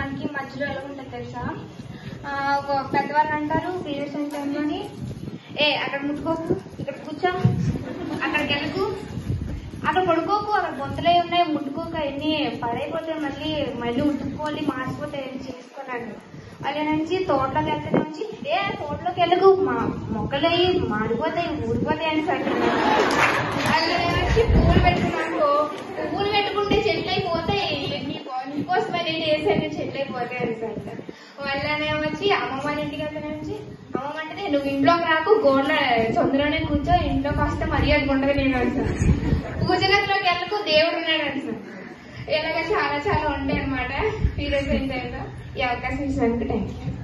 మనకి మధ్యలో ఎలా ఉంటుంది తెలుసా ఆ, ఒక పెద్దవాళ్ళు అంటారు పీరియడ్స్ అయిన టైంలోని ఏ అక్కడ ముట్టుకోకు ఇక్కడ కూర్చో అక్కడికి వెళ్ళకు అక్కడ పడుకోకు అక్కడ బొంతలే ఉన్నాయి ముట్టుకోక ఎన్ని పడైపోతాయి మళ్ళీ మళ్ళీ ఉట్టుకోవాలి మార్చిపోతాయి అని చేసుకున్నాను అలా నుంచి తోటలోకి వెళ్తే నుంచి ఏ తోటలోకి వెళ్ళకు మా మొక్కలు అయ్యి మాడిపోతాయి ఊడిపోతాయి అని పెట్టాను అలా నుంచి పువ్వులు పెట్టుకున్నాను పువ్వులు పెట్టుకుంటే చెట్లు అయిపోతాయి నీకో- నీకోసమే నేను వేసాను చెట్లు అయిపోతాయి అని పెట్టాను వాళ్ళనే వచ్చి అమ్మమ్మ వాళ్ళ ఇంటికి వెళ్తానే వచ్చి అమ్మమ్మ అంటే నువ్వు ఇంట్లోకి రాకు గోడల చంద్రలోనే కూర్చో ఇంట్లోకి వస్తే మర్యాద ఉండదు నేను అంటాను పూజ గదిలోకి వెళ్ళకు దేవుడు ఉన్నాడు అంటున్నాను ఇలాగ చాలా చాలా ఉంటాయి అనమాట పీరియడ్స్ అయిన టైంలో ఈ అవకాశం ఇచ్చినందుకు థ్యాంక్ యూ